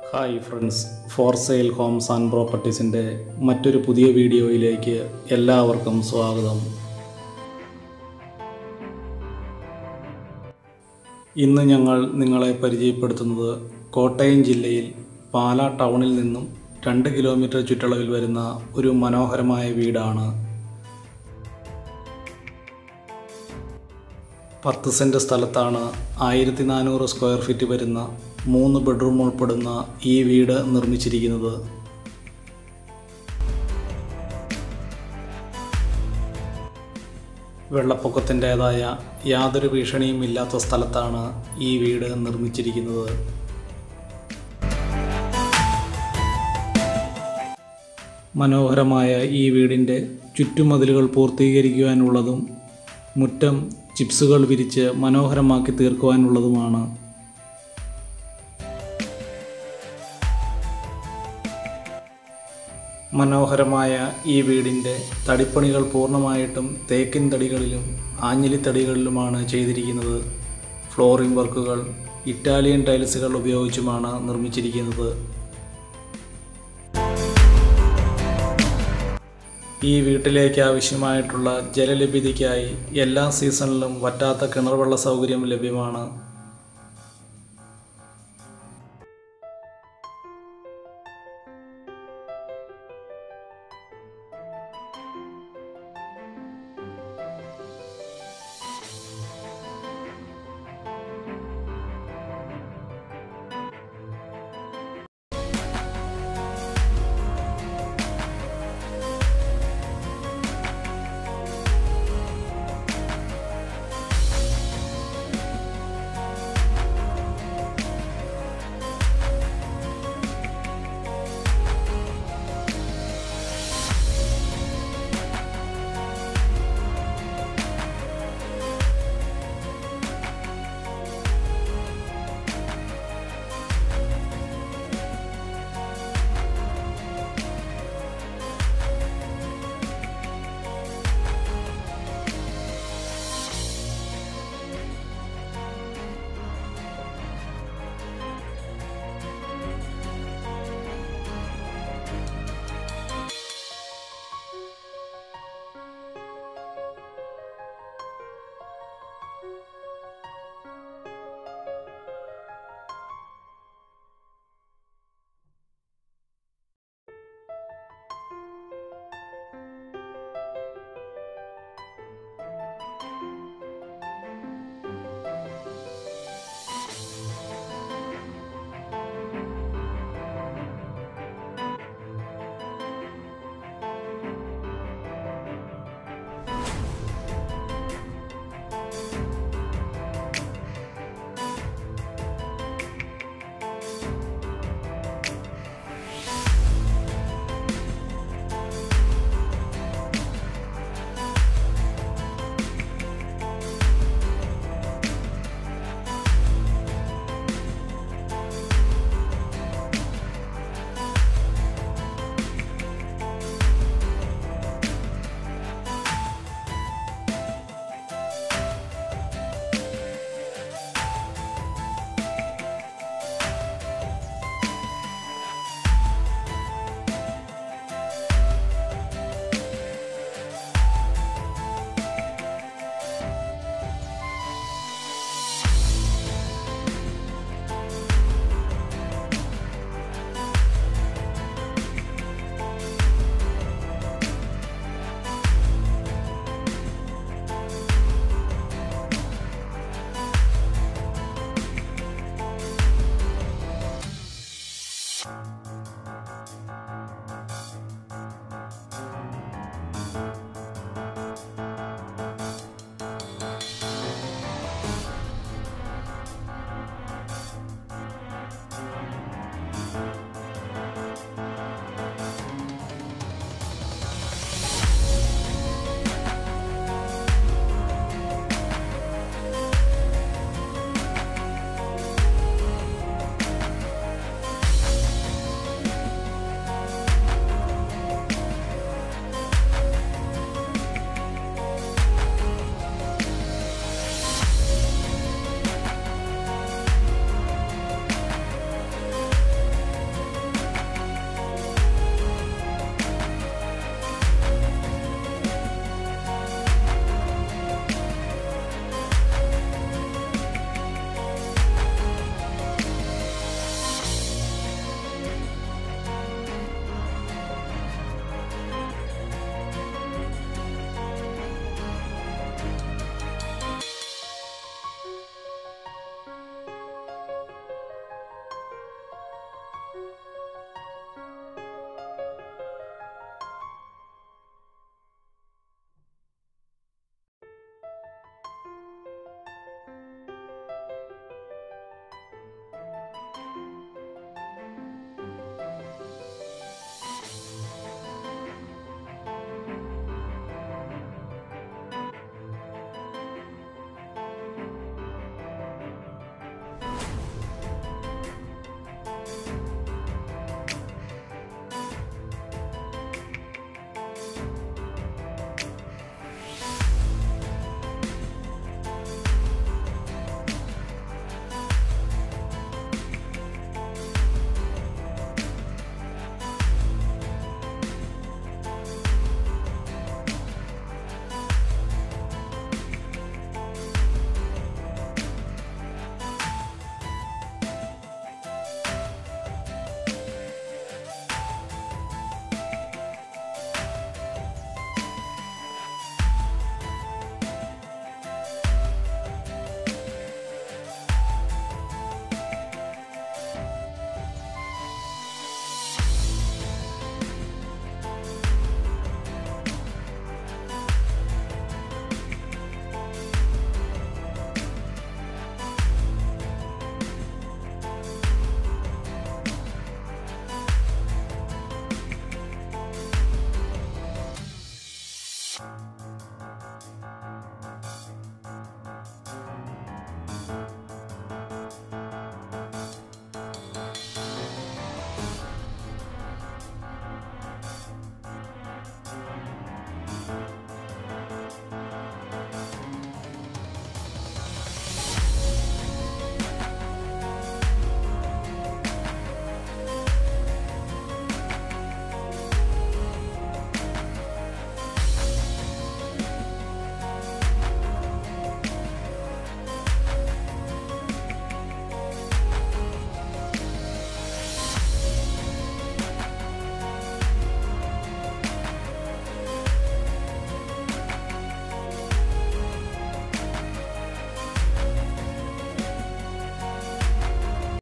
hi friends for sale homes and പ്രോപ്പർട്ടീസിൻ്റെ മറ്റൊരു പുതിയ വീഡിയോയിലേക്ക് എല്ലാവർക്കും സ്വാഗതം ഇന്ന് ഞങ്ങൾ നിങ്ങളെ പരിചയപ്പെടുത്തുന്നത് കോട്ടയം ജില്ലയിൽ പാലാ ടൗണിൽ നിന്നും രണ്ട് കിലോമീറ്റർ ചുറ്റളവിൽ വരുന്ന ഒരു മനോഹരമായ വീടാണ് പത്ത് സെൻറ്റ് സ്ഥലത്താണ് ആയിരത്തി നാനൂറ് സ്ക്വയർ ഫീറ്റ് വരുന്ന മൂന്ന് ബെഡ്റൂം ഉൾപ്പെടുന്ന ഈ വീട് നിർമ്മിച്ചിരിക്കുന്നത് വെള്ളപ്പൊക്കത്തിൻ്റേതായ യാതൊരു ഭീഷണിയും ഇല്ലാത്ത സ്ഥലത്താണ് ഈ വീട് നിർമ്മിച്ചിരിക്കുന്നത് മനോഹരമായ ഈ വീടിൻ്റെ ചുറ്റുമതിലുകൾ പൂർത്തീകരിക്കുവാനുള്ളതും മുറ്റം ചിപ്സുകൾ വിരിച്ച് മനോഹരമാക്കി തീർക്കുവാനുള്ളതുമാണ് മനോഹരമായ ഈ വീടിൻ്റെ തടിപ്പണികൾ പൂർണ്ണമായിട്ടും തേക്കിൻ തടികളിലും ആഞ്ഞിലി തടികളിലുമാണ് ചെയ്തിരിക്കുന്നത് ഫ്ലോറിംഗ് വർക്കുകൾ ഇറ്റാലിയൻ ടൈൽസുകൾ ഉപയോഗിച്ചുമാണ് നിർമ്മിച്ചിരിക്കുന്നത് ഈ വീട്ടിലേക്ക് ആവശ്യമായിട്ടുള്ള ജലലഭ്യതയ്ക്കായി എല്ലാ സീസണിലും വറ്റാത്ത കിണർവെള്ള സൗകര്യം ലഭ്യമാണ്